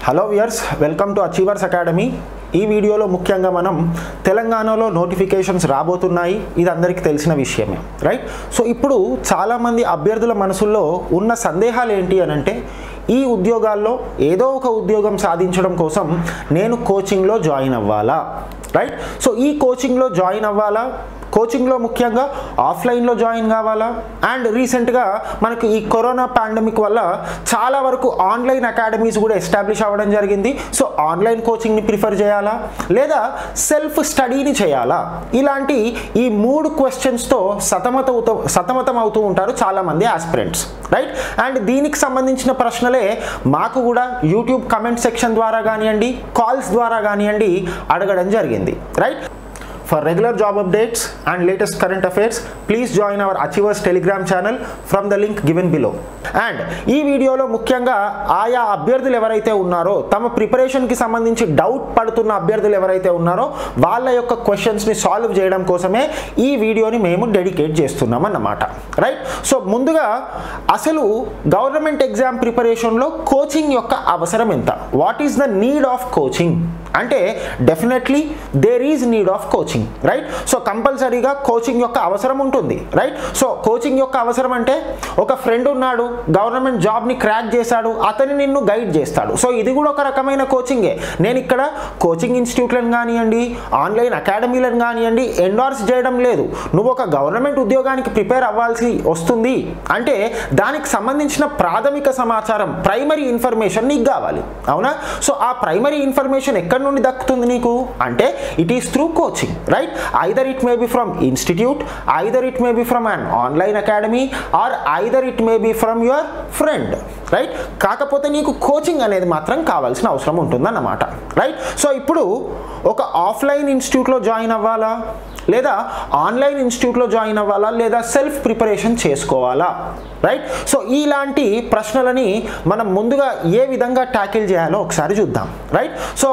Hello viewers welcome to achievers academy ఈ వీడియోలో ముఖ్యంగా మనం తెలంగాణలో నోటిఫికేషన్స్ రాబోతున్నాయి ఇది అందరికీ తెలిసిన విషయమే రైట్ సో ఇప్పుడు చాలామంది అభ్యర్థుల మనసుల్లో ఉన్న సందేహాలు ఏంటి అని అంటే ఈ ఉద్యోగాల్లో ఏదో ఒక ఉద్యోగం సాధించడం కోసం నేను కోచింగ్లో జాయిన్ అవ్వాలా రైట్ సో ఈ కోచింగ్లో జాయిన్ అవ్వాలా కోచింగ్లో ముఖ్యంగా ఆఫ్లైన్లో జాయిన్ కావాలా అండ్ రీసెంట్గా మనకు ఈ కరోనా పాండమిక్ వల్ల చాలా వరకు ఆన్లైన్ అకాడమీస్ కూడా ఎస్టాబ్లిష్ అవ్వడం జరిగింది సో ఆన్లైన్ కోచింగ్ని ప్రిఫర్ చేయాలా లేదా సెల్ఫ్ స్టడీని చేయాలా ఇలాంటి ఈ మూడు క్వశ్చన్స్తో సతమత సతమతం అవుతూ ఉంటారు చాలామంది ఆస్పిరెంట్స్ రైట్ అండ్ దీనికి సంబంధించిన ప్రశ్నలే మాకు కూడా యూట్యూబ్ కమెంట్ సెక్షన్ ద్వారా కానివ్వండి కాల్స్ ద్వారా కానివ్వండి అడగడం జరిగింది right For regular job updates and latest current affairs, please join our Achievers Telegram channel from the link given below. And ఈ వీడియోలో ముఖ్యంగా ఆయా అభ్యర్థులు ఎవరైతే ఉన్నారో తమ ప్రిపరేషన్కి సంబంధించి డౌట్ పడుతున్న అభ్యర్థులు ఎవరైతే ఉన్నారో వాళ్ళ యొక్క క్వశ్చన్స్ని సాల్వ్ చేయడం కోసమే ఈ వీడియోని మేము డెడికేట్ చేస్తున్నాం అన్నమాట రైట్ సో ముందుగా అసలు గవర్నమెంట్ ఎగ్జామ్ ప్రిపరేషన్లో కోచింగ్ యొక్క అవసరం ఎంత what is the need of coaching అంటే definitely there is need of coaching right so కంపల్సరీగా కోచింగ్ యొక్క అవసరం ఉంటుంది రైట్ సో కోచింగ్ యొక్క అవసరం అంటే ఒక ఫ్రెండ్ ఉన్నాడు గవర్నమెంట్ జాబ్ని క్రాక్ చేశాడు అతని నిన్ను గైడ్ చేస్తాడు సో ఇది కూడా ఒక రకమైన కోచింగే నేను ఇక్కడ కోచింగ్ ఇన్స్టిట్యూట్లను కానివ్వండి ఆన్లైన్ అకాడమీలను కానివ్వండి ఎండార్స్ చేయడం లేదు నువ్వు ఒక గవర్నమెంట్ ఉద్యోగానికి ప్రిపేర్ అవ్వాల్సి వస్తుంది అంటే దానికి సంబంధించిన ప్రాథమిక సమాచారం ప్రైమరీ ఇన్ఫర్మేషన్ నీకు కావాలి అవునా సో ఆ ప్రైమరీ ఇన్ఫర్మేషన్ ఎక్కడి నుండి దక్కుతుంది నీకు అంటే it is through coaching right either it may be from institute either it may be from an online academy or either it may be from your friend right కాకపోతే నీకు coaching అనేది మాత్రం కావాల్సిన అవసరం ఉంటుందన్నమాట రైట్ సో ఇప్పుడు ఒక offline ఇన్స్టిట్యూట్లో జాయిన్ అవ్వాలా లేదా ఆన్లైన్ ఇన్స్టిట్యూట్లో జాయిన్ అవ్వాలా లేదా సెల్ఫ్ ప్రిపరేషన్ చేసుకోవాలా రైట్ సో ఇలాంటి ప్రశ్నలని మనం ముందుగా ఏ విధంగా ట్యాకిల్ చేయాలో ఒకసారి చూద్దాం రైట్ సో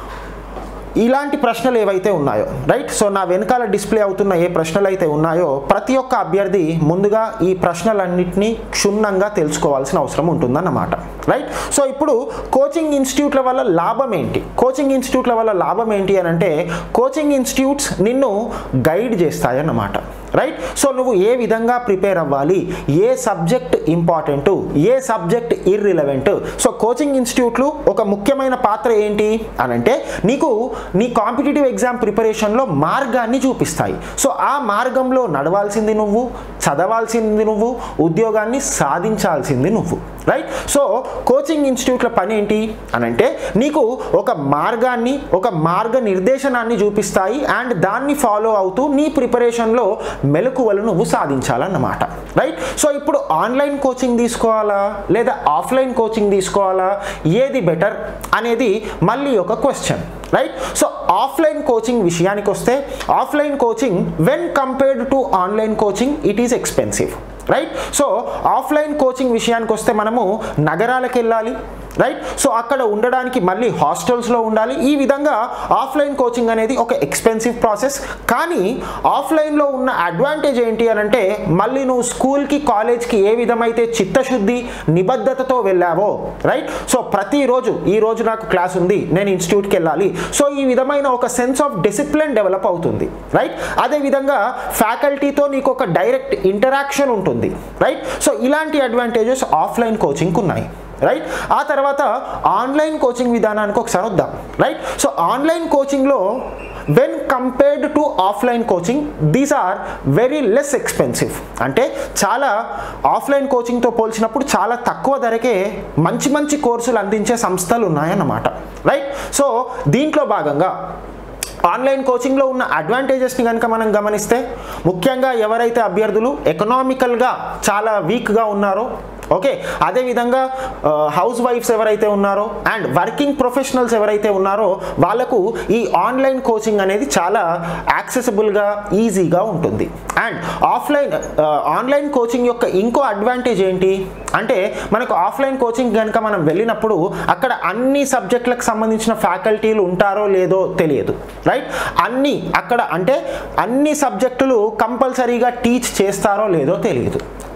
ఇలాంటి ప్రశ్నలు ఏవైతే ఉన్నాయో రైట్ సో నా వెనకాల డిస్ప్లే అవుతున్న ఏ ప్రశ్నలు అయితే ఉన్నాయో ప్రతి ఒక్క అభ్యర్థి ముందుగా ఈ ప్రశ్నలన్నింటినీ క్షుణ్ణంగా తెలుసుకోవాల్సిన అవసరం ఉంటుందన్నమాట రైట్ సో ఇప్పుడు కోచింగ్ ఇన్స్టిట్యూట్ల వల్ల లాభం ఏంటి కోచింగ్ ఇన్స్టిట్యూట్ల వల్ల లాభం ఏంటి అని అంటే కోచింగ్ ఇన్స్టిట్యూట్స్ నిన్ను గైడ్ చేస్తాయన్నమాట రైట్ సో నువ్వు ఏ విధంగా ప్రిపేర్ అవ్వాలి ఏ సబ్జెక్ట్ ఇంపార్టెంట్ ఏ సబ్జెక్ట్ ఇర్రిలవెంట్ సో కోచింగ్ ఇన్స్టిట్యూట్లు ఒక ముఖ్యమైన పాత్ర ఏంటి అని అంటే నీకు నీ కాంపిటేటివ్ ఎగ్జామ్ ప్రిపరేషన్లో మార్గాన్ని చూపిస్తాయి సో ఆ మార్గంలో నడవాల్సింది నువ్వు చదవాల్సింది నువ్వు ఉద్యోగాన్ని సాధించాల్సింది నువ్వు రైట్ సో కోచింగ్ ఇన్స్టిట్యూట్ల పని ఏంటి అని అంటే నీకు ఒక మార్గాన్ని ఒక మార్గ నిర్దేశనాన్ని చూపిస్తాయి అండ్ దాన్ని ఫాలో అవుతూ నీ ప్రిపరేషన్లో మెలకువలు నువ్వు సాధించాలన్నమాట రైట్ సో ఇప్పుడు ఆన్లైన్ కోచింగ్ తీసుకోవాలా లేదా ఆఫ్లైన్ కోచింగ్ తీసుకోవాలా ఏది బెటర్ అనేది మళ్ళీ ఒక question right so offline coaching విషయానికి వస్తే offline coaching when compared to online coaching it is expensive right so offline coaching విషయానికి వస్తే మనము నగరాలకు వెళ్ళాలి రైట్ సో అక్కడ ఉండడానికి మళ్ళీ హాస్టల్స్లో ఉండాలి ఈ విధంగా ఆఫ్లైన్ కోచింగ్ అనేది ఒక ఎక్స్పెన్సివ్ ప్రాసెస్ కానీ ఆఫ్లైన్లో ఉన్న అడ్వాంటేజ్ ఏంటి అని అంటే మళ్ళీ నువ్వు స్కూల్కి కాలేజ్కి ఏ విధమైతే చిత్తశుద్ధి నిబద్ధతతో వెళ్ళావో రైట్ సో ప్రతిరోజు ఈ రోజు నాకు క్లాస్ ఉంది నేను ఇన్స్టిట్యూట్కి వెళ్ళాలి సో ఈ విధమైన ఒక సెన్స్ ఆఫ్ డిసిప్లిన్ డెవలప్ అవుతుంది రైట్ అదేవిధంగా ఫ్యాకల్టీతో నీకు ఒక డైరెక్ట్ ఇంటరాక్షన్ ఉంటుంది రైట్ సో ఇలాంటి అడ్వాంటేజెస్ ఆఫ్లైన్ కోచింగ్కి ఉన్నాయి రైట్ ఆ తర్వాత ఆన్లైన్ కోచింగ్ విధానానికి ఒకసారి వద్దాం రైట్ సో ఆన్లైన్ కోచింగ్లో when compared to offline coaching these are very less expensive అంటే చాలా ఆఫ్లైన్ కోచింగ్తో పోల్చినప్పుడు చాలా తక్కువ ధరకే మంచి మంచి కోర్సులు అందించే సంస్థలు ఉన్నాయన్నమాట రైట్ సో దీంట్లో భాగంగా ఆన్లైన్ కోచింగ్లో ఉన్న అడ్వాంటేజెస్ని కనుక మనం గమనిస్తే ముఖ్యంగా ఎవరైతే అభ్యర్థులు ఎకనామికల్గా చాలా వీక్గా ఉన్నారో ఓకే అదేవిధంగా హౌస్ వైఫ్స్ ఎవరైతే ఉన్నారో అండ్ వర్కింగ్ ప్రొఫెషనల్స్ ఎవరైతే ఉన్నారో వాళ్ళకు ఈ ఆన్లైన్ కోచింగ్ అనేది చాలా యాక్సెసిబుల్గా ఈజీగా ఉంటుంది అండ్ ఆఫ్లైన్ ఆన్లైన్ కోచింగ్ యొక్క ఇంకో అడ్వాంటేజ్ ఏంటి అంటే మనకు ఆఫ్లైన్ కోచింగ్ కనుక మనం వెళ్ళినప్పుడు అక్కడ అన్ని సబ్జెక్టులకు సంబంధించిన ఫ్యాకల్టీలు ఉంటారో లేదో తెలియదు రైట్ అన్ని అక్కడ అంటే అన్ని సబ్జెక్టులు కంపల్సరీగా టీచ్ చేస్తారో లేదో తెలియదు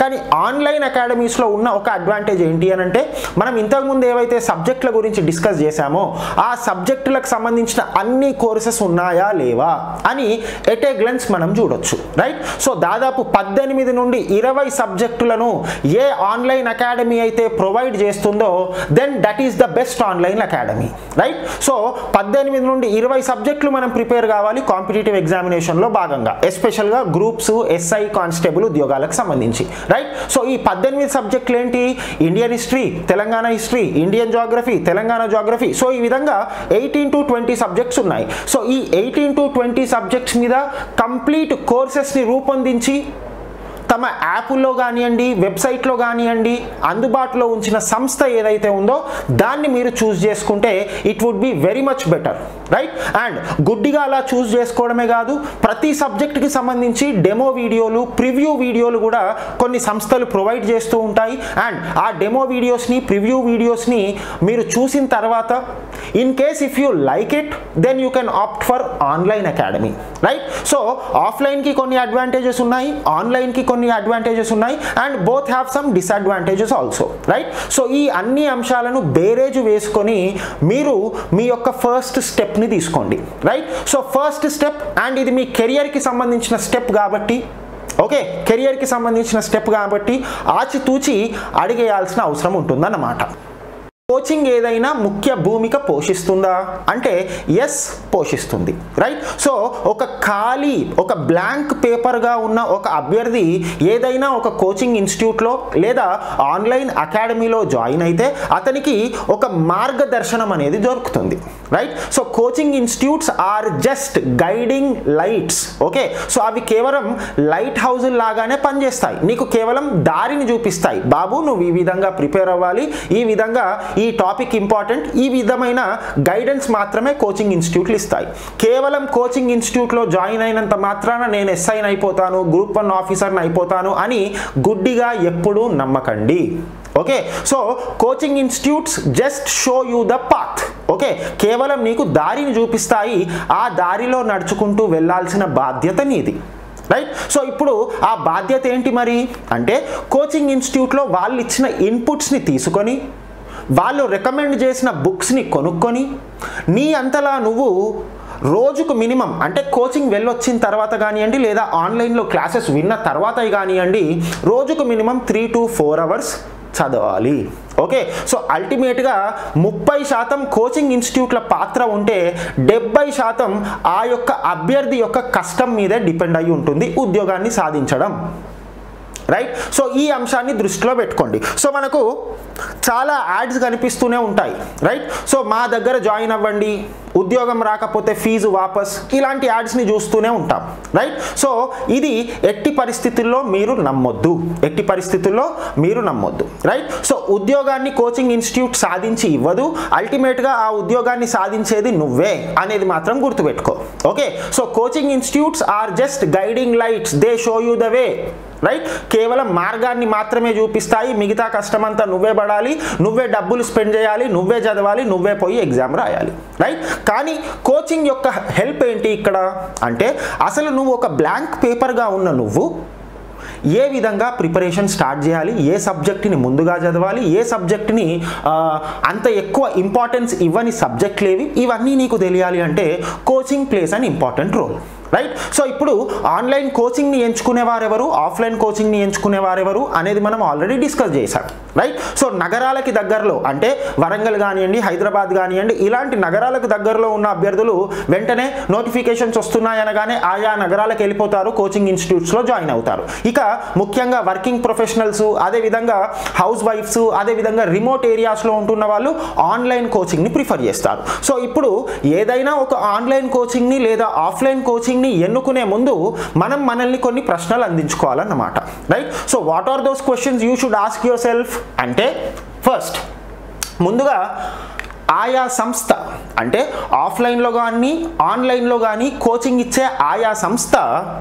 కానీ ఆన్లైన్ అకాడమీస్లో ఉన్న ఒక అడ్వాంటేజ్ ఏంటి అని అంటే మనం ఇంతకుముందు ఏవైతే సబ్జెక్టుల గురించి డిస్కస్ చేశామో ఆ సబ్జెక్టులకు సంబంధించిన అన్ని కోర్సెస్ ఉన్నాయా లేవా అని ఎట్ ఏ గ్లెన్స్ మనం చూడొచ్చు రైట్ సో దాదాపు పద్దెనిమిది నుండి ఇరవై సబ్జెక్టులను ఏ ఆన్లైన్ అకాడమీ అయితే ప్రొవైడ్ చేస్తుందో then that is the best online academy right so పద్దెనిమిది నుండి ఇరవై సబ్జెక్టులు మనం ప్రిపేర్ కావాలి కాంపిటేటివ్ ఎగ్జామినేషన్లో భాగంగా ఎస్పెషల్గా గ్రూప్స్ ఎస్ఐ కానిస్టేబుల్ ఉద్యోగాలకు సంబంధించి రైట్ సో ఈ పద్దెనిమిది సబ్జెక్టులు ఏంటి Indian history Telangana history Indian geography Telangana geography so ఈ విధంగా ఎయిటీన్ టు ట్వంటీ సబ్జెక్ట్స్ ఉన్నాయి సో ఈ ఎయిటీన్ టు ట్వంటీ సబ్జెక్ట్స్ మీద కంప్లీట్ కోర్సెస్ని రూపొందించి తమ యాప్లో కానివ్వండి వెబ్సైట్లో కానివ్వండి అందుబాటులో ఉంచిన సంస్థ ఏదైతే ఉందో దాన్ని మీరు చూస్ చేసుకుంటే it would be very much better right and గుడ్డిగా అలా చూస్ చేసుకోవడమే కాదు ప్రతి సబ్జెక్ట్కి సంబంధించి డెమో వీడియోలు ప్రివ్యూ వీడియోలు కూడా కొన్ని సంస్థలు ప్రొవైడ్ చేస్తూ ఉంటాయి అండ్ ఆ డెమో వీడియోస్ని ప్రివ్యూ వీడియోస్ని మీరు చూసిన తర్వాత in case if you like it then you can opt for online academy right so ఆఫ్లైన్కి కొన్ని అడ్వాంటేజెస్ ఉన్నాయి ఆన్లైన్కి కొన్ని అడ్వాంటేజెస్ ఉన్నాయి and both have some disadvantages also right so ఈ అన్ని అంశాలను బేరేజ్ వేసుకొని మీరు మీ యొక్క ఫస్ట్ స్టెప్ని తీసుకోండి right so first step and ఇది మీ కెరియర్కి సంబంధించిన స్టెప్ కాబట్టి ఓకే కెరియర్కి సంబంధించిన స్టెప్ కాబట్టి ఆచితూచి అడిగేయాల్సిన అవసరం ఉంటుందన్నమాట కోచింగ్ ఏదైనా ముఖ్య భూమిక పోషిస్తుందా అంటే ఎస్ పోషిస్తుంది రైట్ సో ఒక ఖాళీ ఒక బ్లాంక్ పేపర్గా ఉన్న ఒక అభ్యర్థి ఏదైనా ఒక కోచింగ్ ఇన్స్టిట్యూట్లో లేదా ఆన్లైన్ అకాడమీలో జాయిన్ అయితే అతనికి ఒక మార్గదర్శనం అనేది దొరుకుతుంది right so coaching institutes are just guiding lights okay so అవి కేవలం లైట్ హౌస్ లాగానే పనిచేస్తాయి నీకు కేవలం దారిని చూపిస్తాయి బాబు నువ్వు ఈ విధంగా ప్రిపేర్ అవ్వాలి ఈ విధంగా ఈ టాపిక్ ఇంపార్టెంట్ ఈ విధమైన గైడెన్స్ మాత్రమే కోచింగ్ ఇన్స్టిట్యూట్లు ఇస్తాయి కేవలం కోచింగ్ ఇన్స్టిట్యూట్లో జాయిన్ అయినంత మాత్రాన నేను ఎస్ఐని అయిపోతాను గ్రూప్ వన్ ఆఫీసర్ని అయిపోతాను అని గుడ్డిగా ఎప్పుడూ నమ్మకండి okay so coaching institutes just show you the path okay కేవలం నీకు దారిని చూపిస్తాయి ఆ దారిలో నడుచుకుంటూ వెళ్ళాల్సిన బాధ్యత నీది రైట్ సో ఇప్పుడు ఆ బాధ్యత ఏంటి మరి అంటే కోచింగ్ ఇన్స్టిట్యూట్లో వాళ్ళు ఇచ్చిన ఇన్పుట్స్ని తీసుకొని వాళ్ళు రికమెండ్ చేసిన బుక్స్ని కొనుక్కొని నీ అంతలా నువ్వు రోజుకు మినిమం అంటే కోచింగ్ వెళ్ళొచ్చిన తర్వాత కానివ్వండి లేదా ఆన్లైన్లో క్లాసెస్ విన్న తర్వాత కానివ్వండి రోజుకు minimum three to four hours చదవాలి ఓకే సో అల్టిమేట్గా ముప్పై శాతం కోచింగ్ ఇన్స్టిట్యూట్ల పాత్ర ఉంటే డెబ్బై శాతం ఆ యొక్క అభ్యర్థి యొక్క కష్టం మీదే డిపెండ్ అయి ఉంటుంది ఉద్యోగాన్ని సాధించడం రైట్ సో ఈ అంశాన్ని దృష్టిలో పెట్టుకోండి సో మనకు చాలా యాడ్స్ కనిపిస్తూనే ఉంటాయి రైట్ సో మా దగ్గర జాయిన్ అవ్వండి ఉద్యోగం రాకపోతే ఫీజు వాపస్ ఇలాంటి యాడ్స్ని చూస్తూనే ఉంటాం రైట్ సో ఇది ఎట్టి పరిస్థితుల్లో మీరు నమ్మొద్దు ఎట్టి పరిస్థితుల్లో మీరు నమ్మొద్దు రైట్ సో ఉద్యోగాన్ని కోచింగ్ ఇన్స్టిట్యూట్ సాధించి ఇవ్వదు అల్టిమేట్గా ఆ ఉద్యోగాన్ని సాధించేది నువ్వే అనేది మాత్రం గుర్తుపెట్టుకో okay so coaching institutes are just guiding lights they show you the way right కేవలం మార్గాన్ని మాత్రమే చూపిస్తాయి మిగతా కష్టమంతా నువ్వే పడాలి నువ్వే డబ్బులు స్పెండ్ చేయాలి నువ్వే చదవాలి నువ్వే పోయి ఎగ్జామ్ రాయాలి రైట్ కానీ కోచింగ్ యొక్క హెల్ప్ ఏంటి ఇక్కడ అంటే అసలు నువ్వు ఒక బ్లాంక్ పేపర్గా ఉన్న నువ్వు ఏ విధంగా ప్రిపరేషన్ స్టార్ట్ చేయాలి ఏ సబ్జెక్ట్ని ముందుగా చదవాలి ఏ సబ్జెక్ట్ని అంత ఎక్కువ ఇంపార్టెన్స్ ఇవ్వని సబ్జెక్ట్లు ఏవి ఇవన్నీ నీకు తెలియాలి అంటే coaching plays an important role right so ఇప్పుడు ఆన్లైన్ కోచింగ్ని ఎంచుకునేవారెవరు ఆఫ్లైన్ కోచింగ్ని ఎంచుకునేవారెవరు అనేది మనం ఆల్రెడీ డిస్కస్ చేశాం రైట్ సో నగరాలకి దగ్గరలో అంటే వరంగల్ కానివ్వండి హైదరాబాద్ కానివ్వండి ఇలాంటి నగరాలకు దగ్గరలో ఉన్న అభ్యర్థులు వెంటనే నోటిఫికేషన్స్ వస్తున్నాయనగానే ఆయా నగరాలకు వెళ్ళిపోతారు కోచింగ్ ఇన్స్టిట్యూట్స్లో జాయిన్ అవుతారు ఇక ముఖ్యంగా వర్కింగ్ ప్రొఫెషనల్స్ అదేవిధంగా హౌస్ వైఫ్స్ అదేవిధంగా రిమోట్ ఏరియాస్లో ఉంటున్న వాళ్ళు ఆన్లైన్ కోచింగ్ని ప్రిఫర్ చేస్తారు సో ఇప్పుడు ఏదైనా ఒక ఆన్లైన్ కోచింగ్ని లేదా ఆఫ్లైన్ కోచింగ్ని ఎన్నుకునే ముందు మనం మనల్ని కొన్ని ప్రశ్నలు అందించుకోవాలన్నమాట right so what are those questions you should ask yourself అంటే ఫస్ట్ ముందుగా ఆయా సంస్థ అంటే ఆఫ్లైన్లో కానీ ఆన్లైన్లో కానీ కోచింగ్ ఇచ్చే ఆయా సంస్థ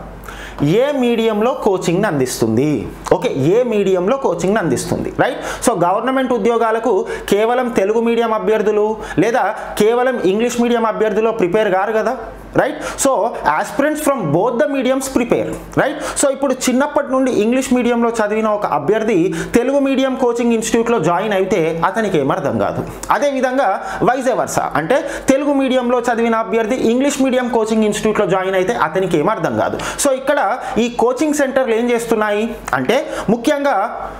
ఏ మీడియంలో కోచింగ్ని అందిస్తుంది ఓకే ఏ మీడియంలో కోచింగ్ని అందిస్తుంది రైట్ సో గవర్నమెంట్ ఉద్యోగాలకు కేవలం తెలుగు మీడియం అభ్యర్థులు లేదా కేవలం ఇంగ్లీష్ మీడియం అభ్యర్థులు ప్రిపేర్ కారు కదా right so aspirants from both the mediums prepare right so ఇప్పుడు చిన్నప్పటి నుండి ఇంగ్లీష్ మీడియంలో చదివిన ఒక అభ్యర్థి తెలుగు మీడియం కోచింగ్ ఇన్స్టిట్యూట్లో జాయిన్ అయితే అతనికి ఏమర్థం కాదు అదేవిధంగా వైజే వర్స అంటే తెలుగు మీడియంలో చదివిన అభ్యర్థి ఇంగ్లీష్ మీడియం కోచింగ్ ఇన్స్టిట్యూట్లో జాయిన్ అయితే అతనికి ఏమర్థం కాదు సో ఇక్కడ ఈ కోచింగ్ సెంటర్లు ఏం చేస్తున్నాయి అంటే ముఖ్యంగా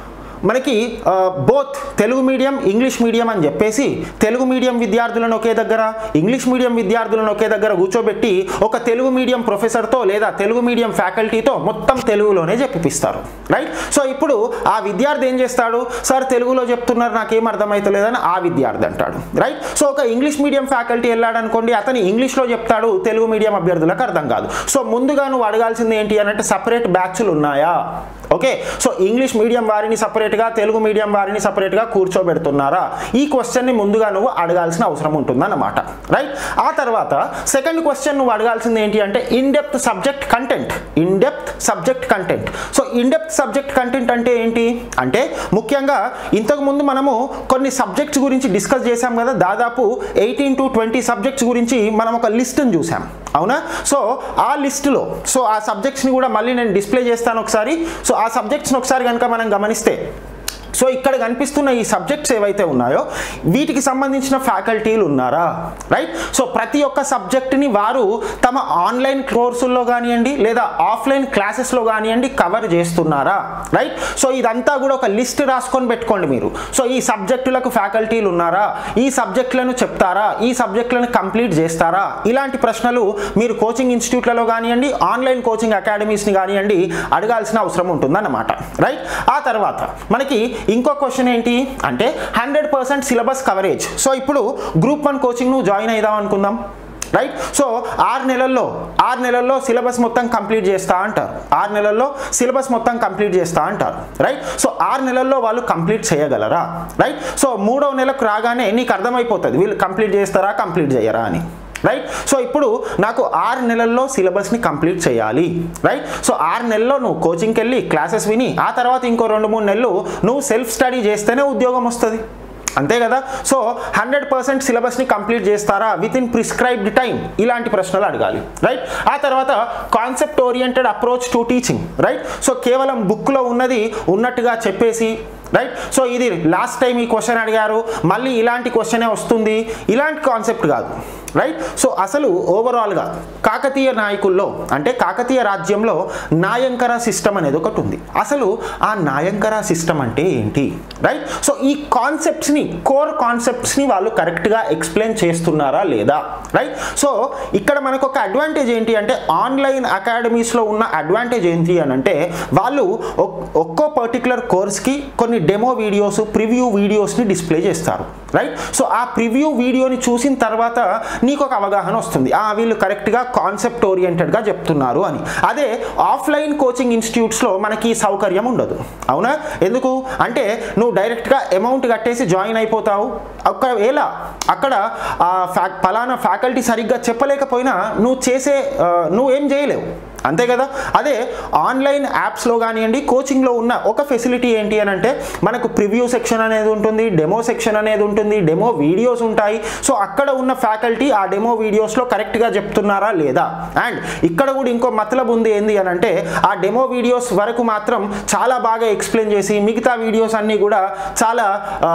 మనకి both Telugu medium English medium అని చెప్పేసి తెలుగు మీడియం విద్యార్థులను ఒకే దగ్గర ఇంగ్లీష్ మీడియం విద్యార్థులను ఒకే దగ్గర కూర్చోబెట్టి ఒక తెలుగు మీడియం ప్రొఫెసర్తో లేదా తెలుగు మీడియం ఫ్యాకల్టీతో మొత్తం తెలుగులోనే చెప్పిస్తారు రైట్ సో ఇప్పుడు ఆ విద్యార్థి ఏం చేస్తాడు సార్ తెలుగులో చెప్తున్నారు నాకేం అర్థమవుతలేదని ఆ విద్యార్థి అంటాడు రైట్ సో ఒక ఇంగ్లీష్ మీడియం ఫ్యాకల్టీ వెళ్ళాడు అనుకోండి అతను ఇంగ్లీష్లో చెప్తాడు తెలుగు మీడియం అభ్యర్థులకు అర్థం కాదు సో ముందుగా నువ్వు అడగాల్సింది ఏంటి అని అంటే సపరేట్ బ్యాచ్లు ఉన్నాయా ఓకే సో ఇంగ్లీష్ మీడియం వారిని సపరేట్గా తెలుగు మీడియం వారిని సపరేట్గా కూర్చోబెడుతున్నారా ఈ క్వశ్చన్ని ముందుగా నువ్వు అడగాల్సిన అవసరం ఉంటుందన్నమాట రైట్ ఆ తర్వాత సెకండ్ క్వశ్చన్ నువ్వు అడగాల్సింది ఏంటి అంటే in depth subject content in depth subject content so in depth subject content అంటే ఏంటి అంటే ముఖ్యంగా ఇంతకు ముందు మనము కొన్ని సబ్జెక్ట్స్ గురించి డిస్కస్ చేశాం కదా దాదాపు ఎయిటీన్ టు ట్వంటీ సబ్జెక్ట్స్ గురించి మనం ఒక లిస్ట్ని చూసాం అవునా సో ఆ లిస్టులో సో ఆ సబ్జెక్ట్స్ని కూడా మళ్ళీ నేను డిస్ప్లే చేస్తాను ఒకసారి సో ఆ సబ్జెక్ట్స్ని ఒకసారి కనుక మనం గమనిస్తే సో ఇక్కడ కనిపిస్తున్న ఈ సబ్జెక్ట్స్ ఏవైతే ఉన్నాయో వీటికి సంబంధించిన ఫ్యాకల్టీలు ఉన్నారా రైట్ సో ప్రతి ఒక్క సబ్జెక్ట్ని వారు తమ ఆన్లైన్ కోర్సుల్లో కానివ్వండి లేదా ఆఫ్లైన్ క్లాసెస్లో కానివ్వండి కవర్ చేస్తున్నారా రైట్ సో ఇదంతా కూడా ఒక లిస్ట్ రాసుకొని పెట్టుకోండి మీరు సో ఈ సబ్జెక్టులకు ఫ్యాకల్టీలు ఉన్నారా ఈ సబ్జెక్టులను చెప్తారా ఈ సబ్జెక్టులను కంప్లీట్ చేస్తారా ఇలాంటి ప్రశ్నలు మీరు కోచింగ్ ఇన్స్టిట్యూట్లలో కానివ్వండి ఆన్లైన్ కోచింగ్ అకాడమీస్ని కానివ్వండి అడగాల్సిన అవసరం ఉంటుందన్నమాట రైట్ ఆ తర్వాత మనకి ఇంకో క్వశ్చన్ ఏంటి అంటే hundred percent syllabus coverage so ఇప్పుడు గ్రూప్ వన్ కోచింగ్ నువ్వు జాయిన్ అయిదాం అనుకుందాం రైట్ సో ఆరు నెలల్లో ఆరు నెలల్లో సిలబస్ మొత్తం కంప్లీట్ చేస్తా అంటారు ఆరు నెలల్లో సిలబస్ మొత్తం కంప్లీట్ చేస్తా అంటారు రైట్ సో ఆరు నెలల్లో వాళ్ళు కంప్లీట్ చేయగలరా రైట్ సో మూడవ నెలకు రాగానే నీకు అర్థమైపోతుంది వీళ్ళు కంప్లీట్ చేస్తారా కంప్లీట్ చేయరా అని రైట్ సో ఇప్పుడు నాకు ఆరు నెలల్లో సిలబస్ని కంప్లీట్ చేయాలి రైట్ సో ఆరు నెలల్లో నువ్వు కోచింగ్కి వెళ్ళి క్లాసెస్ విని ఆ తర్వాత ఇంకో రెండు మూడు నెలలు నువ్వు సెల్ఫ్ స్టడీ చేస్తేనే ఉద్యోగం వస్తుంది అంతే కదా సో హండ్రెడ్ పర్సెంట్ సిలబస్ని కంప్లీట్ చేస్తారా విత్ ఇన్ ప్రిస్క్రైబ్డ్ టైం ఇలాంటి ప్రశ్నలు అడగాలి రైట్ ఆ తర్వాత concept oriented approach to teaching right so కేవలం బుక్లో ఉన్నది ఉన్నట్టుగా చెప్పేసి రైట్ సో ఇది లాస్ట్ టైం ఈ క్వశ్చన్ అడిగారు మళ్ళీ ఇలాంటి క్వశ్చనే వస్తుంది ఇలాంటి కాన్సెప్ట్ కాదు రైట్ సో అసలు ఓవరాల్గా కాకతీయ నాయకుల్లో అంటే కాకతీయ రాజ్యంలో నాయంకర సిస్టమ్ అనేది ఒకటి ఉంది అసలు ఆ నాయంకర సిస్టమ్ అంటే ఏంటి రైట్ సో ఈ కాన్సెప్ట్స్ని కోర్ కాన్సెప్ట్స్ని వాళ్ళు కరెక్ట్గా ఎక్స్ప్లెయిన్ చేస్తున్నారా లేదా రైట్ సో ఇక్కడ మనకు ఒక అడ్వాంటేజ్ ఏంటి అంటే ఆన్లైన్ అకాడమీస్లో ఉన్న అడ్వాంటేజ్ ఏంటి అని అంటే వాళ్ళు ఒక్- ఒక్కో పర్టికులర్ కోర్స్కి కొన్ని డెమో వీడియోస్ ప్రివ్యూ వీడియోస్ని డిస్ప్లే చేస్తారు రైట్ సో ఆ ప్రివ్యూ వీడియోని చూసిన తర్వాత నీకు ఒక అవగాహన వస్తుంది ఆ వీళ్ళు కరెక్ట్గా కాన్సెప్ట్ ఓరియంటెడ్గా చెప్తున్నారు అని అదే ఆఫ్లైన్ కోచింగ్ ఇన్స్టిట్యూట్స్లో మనకి ఈ సౌకర్యం ఉండదు అవునా ఎందుకు అంటే నువ్వు డైరెక్ట్గా అమౌంట్ కట్టేసి జాయిన్ అయిపోతావు ఒకవేళ అక్కడ ఆ ఫ్యా పలానా ఫ్యాకల్టీ సరిగ్గా చెప్పలేకపోయినా నువ్వు చేసే ఆ, నువ్వేం చేయలేవు అంతే కదా అదే ఆన్లైన్ యాప్స్లో కానివ్వండి కోచింగ్లో ఉన్న ఒక ఫెసిలిటీ ఏంటి అని అంటే మనకు ప్రివ్యూ సెక్షన్ అనేది ఉంటుంది డెమో సెక్షన్ అనేది ఉంటుంది డెమో వీడియోస్ ఉంటాయి సో అక్కడ ఉన్న ఫ్యాకల్టీ ఆ డెమో వీడియోస్లో కరెక్ట్గా చెప్తున్నారా లేదా అండ్ ఇక్కడ కూడా ఇంకో మతలబ్ ఉంది ఏంది అని అంటే ఆ డెమో వీడియోస్ వరకు మాత్రం చాలా బాగా ఎక్స్ప్లెయిన్ చేసి మిగతా వీడియోస్ అన్నీ కూడా చాలా ఆ,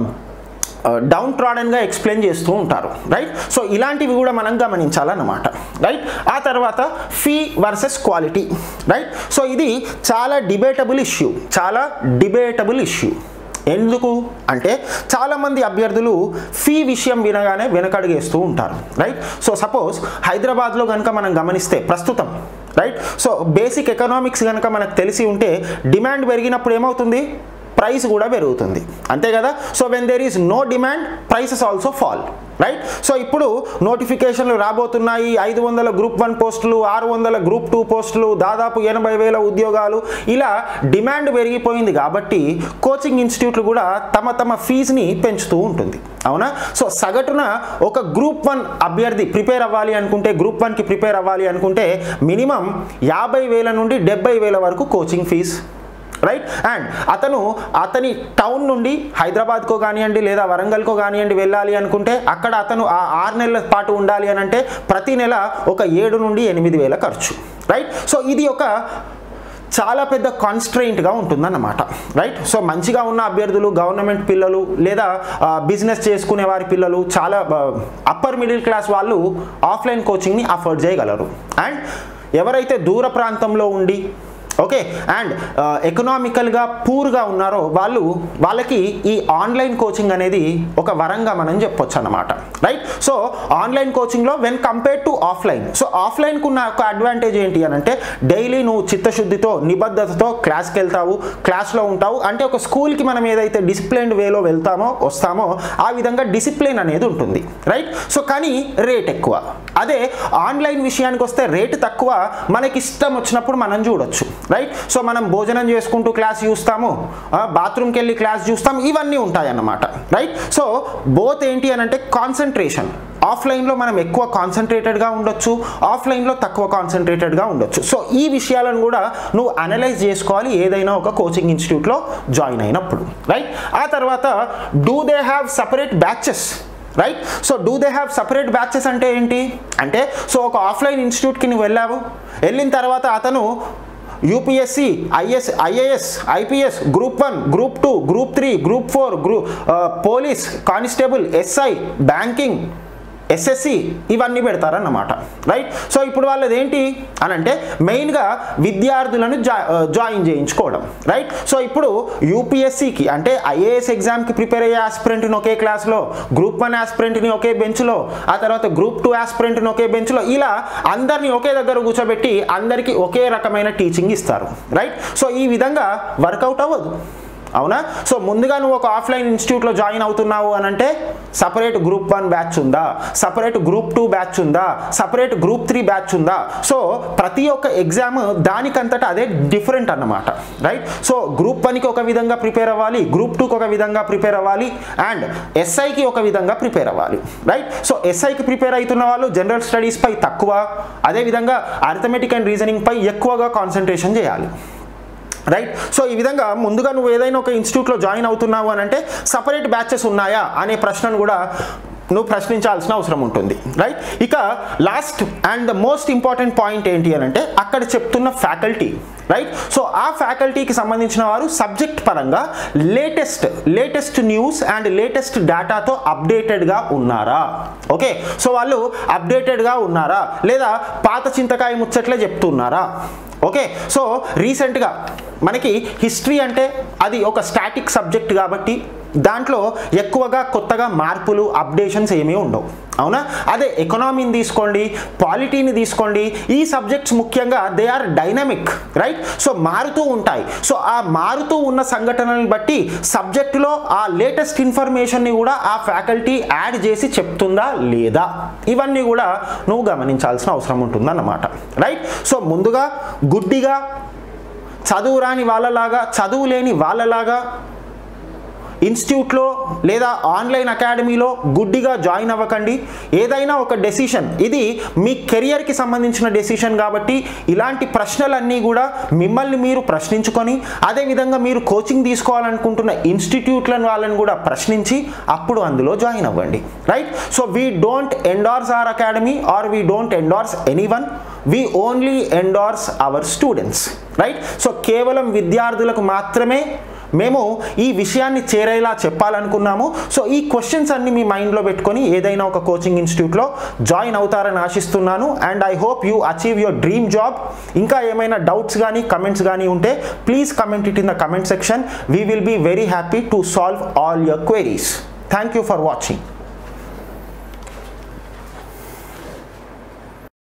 డౌన్ ట్రాడన్గా ఎక్స్ప్లెయిన్ చేస్తూ ఉంటారు రైట్ సో ఇలాంటివి కూడా మనం గమనించాలన్నమాట రైట్ ఆ తర్వాత fee versus quality right so ఇది చాలా డిబేటబుల్ ఇష్యూ చాలా డిబేటబుల్ ఇష్యూ ఎందుకు అంటే చాలామంది అభ్యర్థులు ఫీ విషయం వినగానే వెనకడుగేస్తూ ఉంటారు రైట్ సో సపోజ్ హైదరాబాద్లో కనుక మనం గమనిస్తే ప్రస్తుతం రైట్ సో బేసిక్ ఎకనామిక్స్ కనుక మనకు తెలిసి ఉంటే డిమాండ్ పెరిగినప్పుడు ఏమవుతుంది ప్రైస్ కూడా పెరుగుతుంది అంతే కదా so when there is no demand prices also fall right so ఇప్పుడు నోటిఫికేషన్లు రాబోతున్నాయి ఐదు వందల గ్రూప్ వన్ పోస్టులు ఆరు వందల గ్రూప్ టూ పోస్టులు దాదాపు ఎనభై వేల ఉద్యోగాలు ఇలా డిమాండ్ పెరిగిపోయింది కాబట్టి కోచింగ్ ఇన్స్టిట్యూట్లు కూడా తమ తమ ఫీజుని పెంచుతూ ఉంటుంది అవునా సో సగటున ఒక గ్రూప్ వన్ అభ్యర్థి ప్రిపేర్ అవ్వాలి అనుకుంటే గ్రూప్ వన్కి ప్రిపేర్ అవ్వాలి అనుకుంటే మినిమం యాభై వేల నుండి డెబ్బై వేల వరకు కోచింగ్ ఫీజు రైట్ అండ్ అతను అతని టౌన్ నుండి హైదరాబాద్కో కానివ్వండి లేదా వరంగల్కో కానివ్వండి వెళ్ళాలి అనుకుంటే అక్కడ అతను ఆ ఆరు నెలల పాటు ఉండాలి అని అంటే ప్రతి నెల ఒక ఏడు నుండి ఎనిమిది వేల ఖర్చు రైట్ సో ఇది ఒక చాలా పెద్ద కాన్స్ట్రెయింట్గా ఉంటుందన్నమాట రైట్ సో మంచిగా ఉన్న అభ్యర్థులు గవర్నమెంట్ పిల్లలు లేదా బిజినెస్ చేసుకునే వారి పిల్లలు చాలా అప్పర్ మిడిల్ క్లాస్ వాళ్ళు ఆఫ్లైన్ కోచింగ్ని అఫోర్డ్ చేయగలరు అండ్ ఎవరైతే దూర ప్రాంతంలో ఉండి ఓకే అండ్ ఎకనామికల్గా పూర్గా ఉన్నారో వాళ్ళు వాళ్ళకి ఈ ఆన్లైన్ కోచింగ్ అనేది ఒక వరంగా మనం చెప్పొచ్చు అనమాట రైట్ సో ఆన్లైన్ కోచింగ్లో when compare to offline so ఆఫ్లైన్కు ఉన్న ఒక అడ్వాంటేజ్ ఏంటి అని అంటే డైలీ నువ్వు చిత్తశుద్ధితో నిబద్ధతతో క్లాస్కి వెళ్తావు క్లాస్లో ఉంటావు అంటే ఒక స్కూల్కి మనం ఏదైతే డిసిప్లైన్డ్ వేలో వెళ్తామో వస్తామో ఆ విధంగా డిసిప్లిన్ అనేది ఉంటుంది రైట్ సో కానీ రేట్ ఎక్కువ అదే ఆన్లైన్ విషయానికి వస్తే రేటు తక్కువ మనకి ఇష్టం వచ్చినప్పుడు మనం చూడొచ్చు రైట్ సో మనం భోజనం చేసుకుంటూ క్లాస్ చూస్తాము బాత్రూమ్కి వెళ్ళి క్లాస్ చూస్తాం ఇవన్నీ ఉంటాయి అన్నమాట రైట్ సో బోత్ ఏంటి అని అంటే కాన్సన్ట్రేషన్ ఆఫ్లైన్లో మనం ఎక్కువ కాన్సన్ట్రేటెడ్గా ఉండొచ్చు ఆఫ్లైన్లో తక్కువ కాన్సన్ట్రేటెడ్గా ఉండొచ్చు సో ఈ విషయాలను కూడా నువ్వు అనలైజ్ చేసుకోవాలి ఏదైనా ఒక కోచింగ్ ఇన్స్టిట్యూట్లో జాయిన్ అయినప్పుడు రైట్ ఆ తర్వాత do they have separate batches right so do they have separate batches అంటే ఏంటి అంటే సో ఒక ఆఫ్లైన్ ఇన్స్టిట్యూట్కి నువ్వు వెళ్ళావు వెళ్ళిన తర్వాత అతను UPSC IS IAS IPS group one group two group three group four group police constable SI banking SSC ఇవన్నీ పెడతారన్నమాట రైట్ సో ఇప్పుడు వాళ్ళది ఏంటి అని అంటే మెయిన్గా విద్యార్థులను జా జాయిన్ చేయించుకోవడం రైట్ సో ఇప్పుడు యూపీఎస్సికి అంటే ఐఏఎస్ ఎగ్జామ్కి ప్రిపేర్ అయ్యే ఆస్పిరెంట్ని ఒకే క్లాస్లో గ్రూప్ వన్ ఆస్పిరెంట్ని ఒకే బెంచ్లో ఆ తర్వాత గ్రూప్ టూ ఆస్పిరెంట్ని ఒకే బెంచ్లో ఇలా అందరినీ ఒకే దగ్గర కూర్చోబెట్టి అందరికీ ఒకే రకమైన టీచింగ్ ఇస్తారు రైట్ సో ఈ విధంగా వర్కౌట్ అవ్వదు అవునా సో ముందుగా నువ్వు ఒక ఆఫ్లైన్ ఇన్స్టిట్యూట్లో జాయిన్ అవుతున్నావు అని అంటే సపరేట్ గ్రూప్ వన్ బ్యాచ్ ఉందా సపరేట్ గ్రూప్ టూ బ్యాచ్ ఉందా సపరేట్ గ్రూప్ త్రీ బ్యాచ్ ఉందా సో ప్రతి ఒక్క ఎగ్జామ్ దానికంతటా అదే డిఫరెంట్ అన్నమాట రైట్ సో గ్రూప్ వన్కి ఒక విధంగా ప్రిపేర్ అవ్వాలి గ్రూప్ టూకి ఒక విధంగా ప్రిపేర్ అవ్వాలి అండ్ ఎస్ఐకి ఒక విధంగా ప్రిపేర్ అవ్వాలి రైట్ సో ఎస్ఐకి ప్రిపేర్ అవుతున్న వాళ్ళు జనరల్ స్టడీస్ పై తక్కువ అదేవిధంగా అర్థమెటిక్ అండ్ రీజనింగ్ పై ఎక్కువగా కాన్సన్ట్రేషన్ చేయాలి రైట్ సో ఈ విధంగా ముందుగా నువ్వు ఏదైనా ఒక ఇన్స్టిట్యూట్లో జాయిన్ అవుతున్నావు అని అంటే సపరేట్ బ్యాచెస్ ఉన్నాయా అనే ప్రశ్నను కూడా నువ్వు ప్రశ్నించాల్సిన అవసరం ఉంటుంది రైట్ ఇక last and the most important point ఏంటి అని అంటే అక్కడ చెప్తున్న ఫ్యాకల్టీ రైట్ సో ఆ ఫ్యాకల్టీకి సంబంధించిన వారు సబ్జెక్ట్ పరంగా latest latest news and latest డేటాతో అప్డేటెడ్గా ఉన్నారా ఓకే సో వాళ్ళు అప్డేటెడ్గా ఉన్నారా లేదా పాత చింతకాయ ముచ్చట్లే చెప్తున్నారా ఓకే సో రీసెంట్గా మనకి హిస్టరీ అంటే అది ఒక స్టాటిక్ సబ్జెక్ట్ కాబట్టి దాంట్లో ఎక్కువగా కొత్తగా మార్పులు అప్డేషన్స్ ఏమీ ఉండవు అవునా అదే ఎకనామీని తీసుకోండి పాలిటీని తీసుకోండి ఈ సబ్జెక్ట్స్ ముఖ్యంగా they are dynamic right so మారుతూ ఉంటాయి సో ఆ మారుతూ ఉన్న సంఘటనలను బట్టి సబ్జెక్టులో ఆ లేటెస్ట్ ఇన్ఫర్మేషన్ని కూడా ఆ ఫ్యాకల్టీ యాడ్ చేసి చెప్తుందా లేదా ఇవన్నీ కూడా నువ్వు గమనించాల్సిన అవసరం ఉంటుందన్నమాట రైట్ సో ముందుగా గుడ్డిగా చదువు రాని వాళ్ళలాగా చదువు లేని వాళ్ళలాగా ఇన్స్టిట్యూట్లో లేదా ఆన్లైన్ అకాడమీలో గుడ్డిగా జాయిన్ అవ్వకండి ఏదైనా ఒక డెసిషన్ ఇది మీ కెరియర్కి సంబంధించిన డెసిషన్ కాబట్టి ఇలాంటి ప్రశ్నలన్నీ కూడా మిమ్మల్ని మీరు ప్రశ్నించుకొని అదేవిధంగా మీరు కోచింగ్ తీసుకోవాలనుకుంటున్న ఇన్స్టిట్యూట్లను వాళ్ళని కూడా ప్రశ్నించి అప్పుడు అందులో జాయిన్ అవ్వండి right so we don't endorse our academy or we don't endorse any one we only endorse our students right so కేవలం విద్యార్థులకు మాత్రమే మేము ఈ విషయాన్ని చేరేలా చెప్పాలనుకున్నాము సో ఈ క్వశ్చన్స్ అన్ని మీ మైండ్లో పెట్టుకొని ఏదైనా ఒక కోచింగ్ ఇన్స్టిట్యూట్లో జాయిన్ అవుతారని ఆశిస్తున్నాను and I hope you achieve your dream job ఇంకా ఏమైనా డౌట్స్ కానీ కమెంట్స్ కానీ ఉంటే please comment it in the comment section we will be very happy to solve all your queries thank you for watching